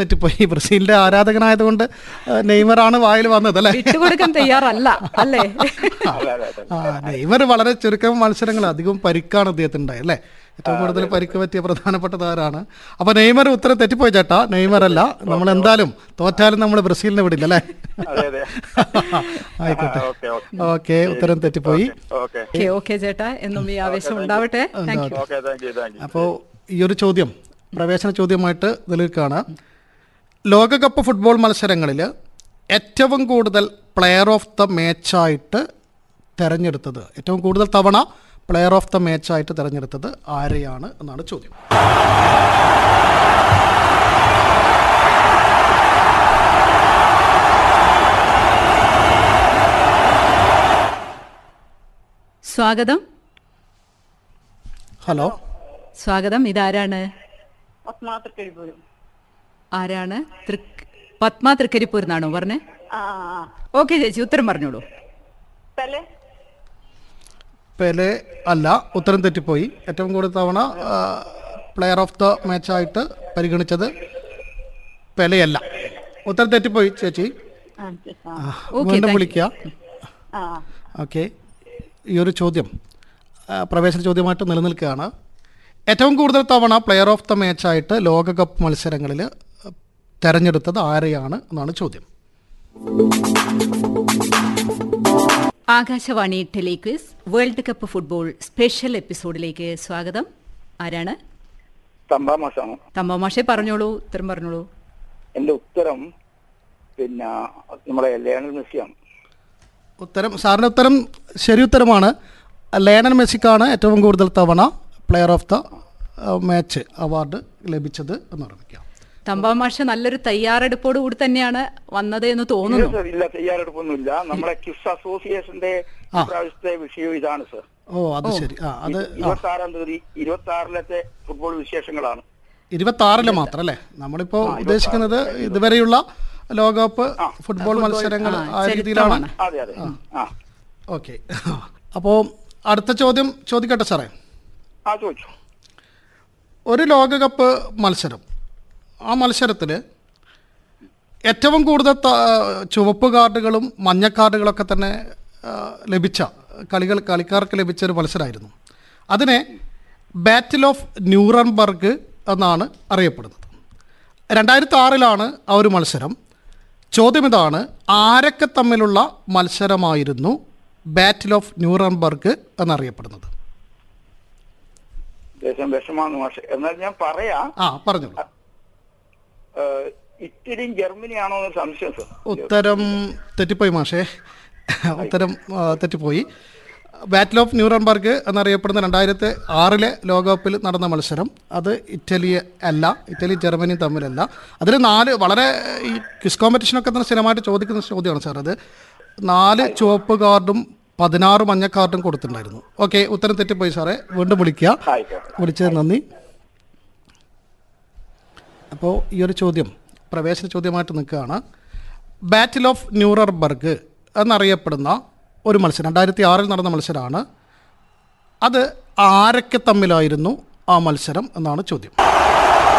തെറ്റിപ്പോയി ബ്രസീലിന്റെ ആരാധകനായതുകൊണ്ട് ആ, നെയ്മറാണ് വായിൽ വന്നത് അല്ലേ വിട്ടുകൊടുക്കാൻ തയ്യാറല്ല അല്ലേ അതെ അതെ അതെ ആ നെയ്മർ വളരെ ചുരുക്കം മത്സരങ്ങൾ അധികം പരിക്കാണ് അദ്ദേഹത്തിന് ഉണ്ടായത് അല്ലേ ഏറ്റവും കൂടുതൽ പരിക്ക് പറ്റിയ പ്രധാനപ്പെട്ട താരമാണ് അപ്പൊ നെയ്മർ ഉത്തരം തെറ്റിപ്പോയി ചേട്ടാ നെയ്മർ അല്ല നമ്മൾ എന്തായാലും തോറ്റാലും നമ്മൾ ബ്രസീലിനെ വിടില്ല അല്ലേ അതെ അതെ ആയിക്കോട്ടെ ഓക്കെ ഓക്കെ ഓക്കെ ഉത്തരം തെറ്റിപ്പോയി ഓക്കെ ഓക്കെ ഓക്കെ ചേട്ടാ എന്നും ഈ ആവേശം ഉണ്ടാവട്ടെ thank you okay thank you thank you അപ്പോൾ ഈ ഒരു ചോദ്യം പ്രവേശന ചോദ്യമായിട്ട് നിലനിൽക്കുകയാണ് ലോകകപ്പ് ഫുട്ബോൾ മത്സരങ്ങളിൽ ഏറ്റവും കൂടുതൽ പ്ലെയർ ഓഫ് ദ മാച്ചായിട്ട് തിരഞ്ഞെടുത്തത് ഏറ്റവും കൂടുതൽ തവണ പ്ലെയർ ഓഫ് ദ മാച്ചായിട്ട് തിരഞ്ഞെടുത്തത് ആരെയാണ് എന്നാണ് ചോദ്യം സ്വാഗതം ഹലോ സ്വാഗതം ഇതാരാണ് പത്മാത്ര കഴിപ്പോഴും ആരാണ് തൃക് പത്മ തൃക്കരിപ്പൂർ എന്നാണോ പറഞ്ഞേ ആ ആ ഓക്കെ ചേച്ചി ഉത്തരം പറഞ്ഞോളൂ പെലെ പെലെ അല്ല ഉത്തരം തെറ്റിപ്പോയി ഏറ്റവും കൂടുതൽ തവണ പ്ലെയർ ഓഫ് ദ മാച്ചായിട്ട് പരിഗണിച്ചത് പെലെയല്ല ഉത്തരം തെറ്റിപ്പോയി ചേച്ചി ആ, ആ, ആ, Okay, വീണ്ടും thank you. വിളിക്കുക ആ ഓക്കെ ഈ ഒരു ചോദ്യം ആ, പ്രവേശന ചോദ്യമായിട്ട് നിലനിൽക്കുകയാണ് ഏറ്റവും കൂടുതൽ തവണ പ്ലെയർ ഓഫ് ദ മാച്ചായിട്ട് ലോകകപ്പ് മത്സരങ്ങളിൽ തെരഞ്ഞെടുത്തത് ആരെയാണ് എന്നാണ് ചോദ്യം Akashvani telequiz world cup football special എപ്പിസോഡിലേക്ക് സ്വാഗതം ആരാണ് തമ്പാമാസാണ് തമ്മമാഷെ പറഞ്ഞോളൂ ഉത്തരം പറഞ്ഞോളൂ എന്റെ ഉത്തരം പിന്നെ നമ്മുടെ ലയണൽ മെസ്സിയാണ് ഉത്തരം സാറിൻ്റെ ഉത്തരം ശരി ഉത്തരമാണ് ലേണൻ മെസ്സിക്കാണ് ഏറ്റവും കൂടുതൽ തവണ player of the match award ലഭിച്ചത് എന്ന് ഓർമ്മിക്കാം തമ്പാമാഷ നല്ലൊരു തയ്യാറെടുപ്പോട് കൂടി തന്നെയാണ് വന്നത് എന്ന് തോന്നുന്നു ഇല്ല, സർ, ഇല്ല തയ്യാറെടുപ്പൊന്നുമില്ല നമ്മളെ ക്വിസ് അസോസിയേഷന്റെ പ്രാവശ്യത്തെ വിഷയം ഇതാണ് സർ ഓ അത് ശരി ആ അത് ആ ഇരുപത്തി ആറാം തീയതി ഇരുപത്തി ആറിലത്തെ ഫുട്ബോൾ വിശേഷങ്ങളാണ് ഇരുപത്തി ആറില് മാത്രം അല്ലേ നമ്മളിപ്പോൾ ഉദ്ദേശിക്കുന്നത് ഇതുവരെയുള്ള ലോകകപ്പ് ഫുട്ബോൾ മത്സരങ്ങൾ ആ, ആ രീതിയിലാണ് ചരിത്രമാണ്. അതെ അതെ ആ ഓക്കെ അപ്പോൾ അടുത്ത ചോദ്യം ചോദിക്കട്ടെ സാറേ ആ ചോദിച്ചു ഒരു ലോകകപ്പ് മത്സരം ആ മത്സരത്തിൽ ഏറ്റവും കൂടുതൽ ത- ചുവപ്പ് കാർഡുകളും മഞ്ഞ കാർഡുകളൊക്കെ തന്നെ ആ, ലഭിച്ച കളികൾ കളിക്കാർക്ക് ലഭിച്ച ഒരു മത്സരമായിരുന്നു അതിനെ ബാറ്റിൽ ഓഫ് ന്യൂറംബർഗ് എന്നാണ് അറിയപ്പെടുന്നത് രണ്ടായിരത്തി ആറിലാണ് ആ ഒരു മത്സരം ചോദ്യം ഇതാണ് ആരൊക്കെ തമ്മിലുള്ള മത്സരമായിരുന്നു ബാറ്റിൽ ഓഫ് ന്യൂറംബർഗ് എന്നറിയപ്പെടുന്നത് ദേശം വിഷമാണ് മാഷെ എന്നാൽ ഞാൻ പറയാം ആ പറഞ്ഞോളൂ ഏഹ്, ഇറ്റലിയും ജർമ്മനിയാണോ എന്ന് സംശയം സർ ഉത്തരം തെറ്റിപ്പോയി മാഷേ ഉത്തരം ആ, തെറ്റിപ്പോയി ബാറ്റിൽ ഓഫ് ന്യൂറംബർഗ് എന്നറിയപ്പെടുന്ന രണ്ടായിരത്തി ആറിലെ ലോകകപ്പിൽ നടന്ന മത്സരം അത് ഇറ്റലി അല്ല ഇറ്റലി ജർമ്മനി തമ്മിലല്ല അതിൽ നാല് വളരെ ഈ ക്വിസ് കോമ്പറ്റീഷനൊക്കെ തന്നെ സ്ഥിരമായിട്ട് ചോദിക്കുന്ന ചോദ്യമാണ് സാർ അത് നാല് ചുവപ്പ് കാർഡും പതിനാറ് മഞ്ഞ കാർഡും കൊടുത്തിട്ടുണ്ടായിരുന്നു ഓക്കെ ഉത്തരം തെറ്റിപ്പോയി സാറേ വീണ്ടും വിളിക്കുക ആയിക്കോട്ടെ വിളിച്ചത് നന്ദി അപ്പോൾ ഈ ഒരു ചോദ്യം പ്രവേശന ചോദ്യമായിട്ട് നിൽക്കുകയാണ് ബാറ്റിൽ ഓഫ് ന്യൂറർബർഗ് എന്നറിയപ്പെടുന്ന ഒരു മത്സരം രണ്ടായിരത്തി ആറിൽ നടന്ന മത്സരമാണ് അത് ആരൊക്കെ തമ്മിലായിരുന്നു ആ മത്സരം എന്നാണ് ചോദ്യം